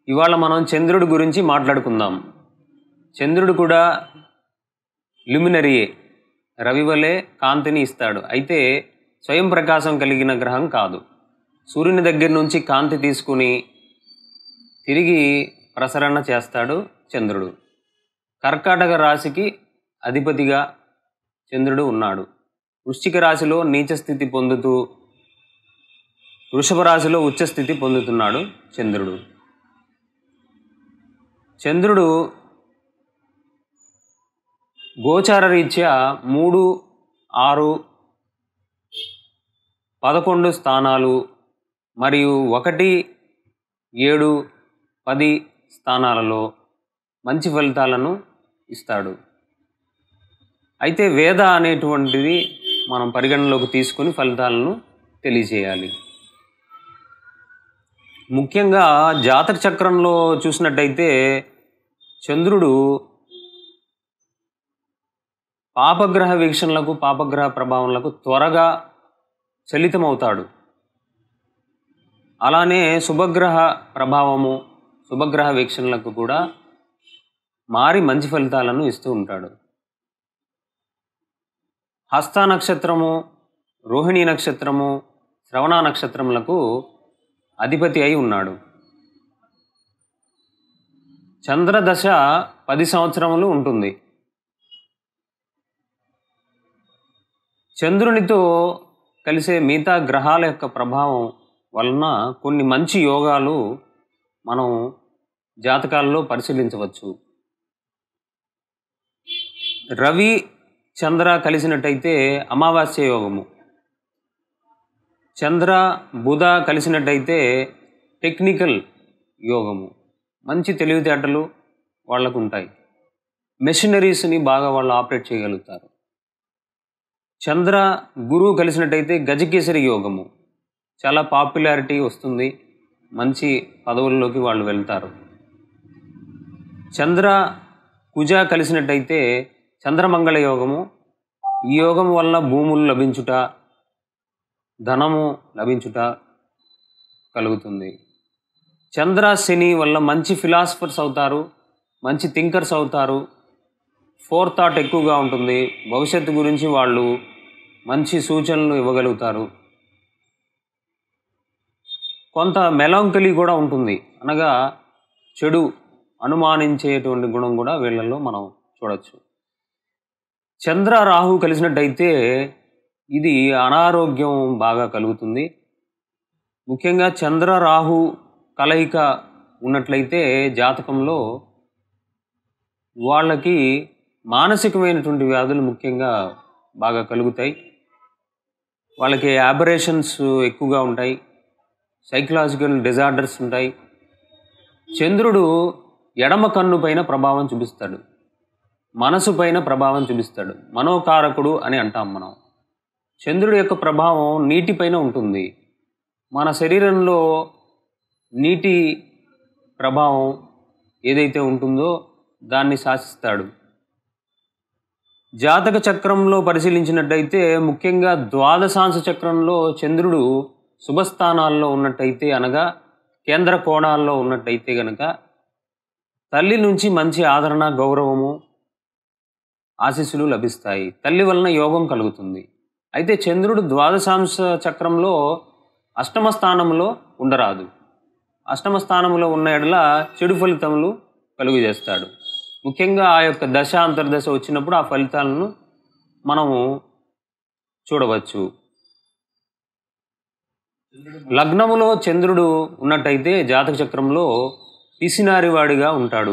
ఇవాళ మనం చంద్రుడి గురించి మాట్లాడుకుందాం చంద్రుడు కూడా ల్యూమినరీయే రవి వలె కాంతిని ఇస్తాడు అయితే స్వయం ప్రకాశం కలిగిన గ్రహం కాదు సూర్యుని దగ్గర నుంచి కాంతి తీసుకుని తిరిగి ప్రసరణ చేస్తాడు చంద్రుడు కర్కాటక రాశికి అధిపతిగా చంద్రుడు ఉన్నాడు వృశ్చిక రాశిలో నీచ స్థితి పొందుతూ వృషభ రాశిలో ఉచ్చ స్థితి పొందుతున్నాడు చంద్రుడు చంద్రుడు గోచార రీత్యా మూడు ఆరు పదకొండు స్థానాలు మరియు ఒకటి ఏడు పది స్థానాలలో మంచి ఫలితాలను ఇస్తాడు అయితే వేద అనేటువంటిది మనం పరిగణనలోకి తీసుకుని ఫలితాలను తెలియజేయాలి ముఖ్యంగా జాతక చక్రంలో చూసినట్టయితే చంద్రుడు పాపగ్రహ వీక్షణలకు పాపగ్రహ ప్రభావాలకు త్వరగా చలితమవుతాడు అలానే శుభగ్రహ ప్రభావము శుభగ్రహ వీక్షణలకు కూడా మారి మంచి ఫలితాలను ఇస్తూ ఉంటాడు హస్త నక్షత్రము రోహిణి నక్షత్రము శ్రవణ నక్షత్రములకు అధిపతి అయి ఉన్నాడు చంద్రదశ పది సంవత్సరములు ఉంటుంది చంద్రునితో కలిసే మిగతా గ్రహాల యొక్క ప్రభావం వలన కొన్ని మంచి యోగాలు మనం జాతకాల్లో పరిశీలించవచ్చు రవి చంద్ర కలిసినట్టయితే అమావాస్య యోగము చంద్ర బుధ కలిసినట్టయితే టెక్నికల్ యోగము మంచి తెలివితేటలు వాళ్ళకు ఉంటాయి మెషినరీస్ని బాగా వాళ్ళు ఆపరేట్ చేయగలుగుతారు చంద్ర గురువు కలిసినట్టయితే గజకేసరి యోగము చాలా పాపులారిటీ వస్తుంది మంచి పదవుల్లోకి వాళ్ళు వెళ్తారు చంద్ర కుజ కలిసినట్టయితే చంద్రమంగళ యోగము ఈ యోగం వల్ల భూములు లభించుట ధనము లభించుట కలుగుతుంది చంద్ర శని వల్ల మంచి ఫిలాసఫర్స్ అవుతారు మంచి థింకర్స్ అవుతారు ఫోర్ థాట్ ఎక్కువగా ఉంటుంది భవిష్యత్తు గురించి వాళ్ళు మంచి సూచనలు ఇవ్వగలుగుతారు కొంత మెలాంకలి కూడా ఉంటుంది అనగా చెడు అనుమానించేటువంటి గుణం కూడా వీళ్ళల్లో మనం చూడొచ్చు చంద్ర రాహు కలిసినట్టయితే ఇది అనారోగ్యం బాగా కలుగుతుంది ముఖ్యంగా చంద్ర రాహు కలయిక ఉన్నట్లయితే జాతకంలో వాళ్ళకి మానసికమైనటువంటి వ్యాధులు ముఖ్యంగా బాగా కలుగుతాయి వాళ్ళకి యాబరేషన్స్ ఎక్కువగా ఉంటాయి సైకలాజికల్ డిజార్డర్స్ ఉంటాయి చంద్రుడు ఎడమ కన్ను పైన ప్రభావం చూపిస్తాడు మనసు పైన ప్రభావం చూపిస్తాడు మనోకారకుడు అని అంటాం మనం చంద్రుడి యొక్క ప్రభావం నీటిపైన ఉంటుంది మన శరీరంలో నీటి ప్రభావం ఏదైతే ఉంటుందో దాన్ని శాసిస్తాడు జాతక చక్రంలో పరిశీలించినట్టయితే ముఖ్యంగా ద్వాదశాంశ చక్రంలో చంద్రుడు శుభస్థానాల్లో ఉన్నట్టయితే అనగా కేంద్ర కోణాల్లో ఉన్నట్టయితే గనక తల్లి నుంచి మంచి ఆదరణ గౌరవము ఆశీస్సులు లభిస్తాయి తల్లి వలన యోగం కలుగుతుంది అయితే చంద్రుడు ద్వాదశాంశ చక్రంలో అష్టమ స్థానంలో ఉండరాదు అష్టమ స్థానంలో ఉన్న ఎడల చెడు ఫలితములు కలుగు చేస్తాడు ముఖ్యంగా ఆ యొక్క దశ అంతర్దశ వచ్చినప్పుడు ఆ ఫలితాలను మనము చూడవచ్చు లగ్నములో చంద్రుడు ఉన్నట్టయితే జాతక చక్రంలో పిసినారివాడిగా ఉంటాడు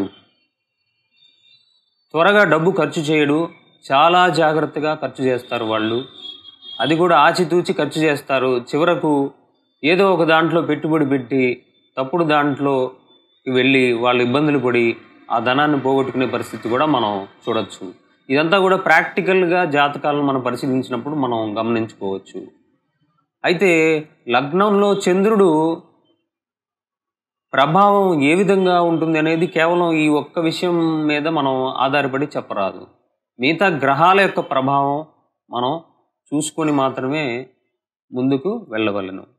త్వరగా డబ్బు ఖర్చు చేయడు చాలా జాగ్రత్తగా ఖర్చు చేస్తారు వాళ్ళు అది కూడా ఆచితూచి ఖర్చు చేస్తారు చివరకు ఏదో ఒక దాంట్లో పెట్టుబడి పెట్టి తప్పుడు దాంట్లో వెళ్ళి వాళ్ళు ఇబ్బందులు పడి ఆ ధనాన్ని పోగొట్టుకునే పరిస్థితి కూడా మనం చూడొచ్చు ఇదంతా కూడా ప్రాక్టికల్గా జాతకాలను మనం పరిశీలించినప్పుడు మనం గమనించుకోవచ్చు అయితే లగ్నంలో చంద్రుడు ప్రభావం ఏ విధంగా ఉంటుంది అనేది కేవలం ఈ ఒక్క విషయం మీద మనం ఆధారపడి చెప్పరాదు మిగతా గ్రహాల యొక్క ప్రభావం మనం చూసుకొని మాత్రమే ముందుకు వెళ్ళవలను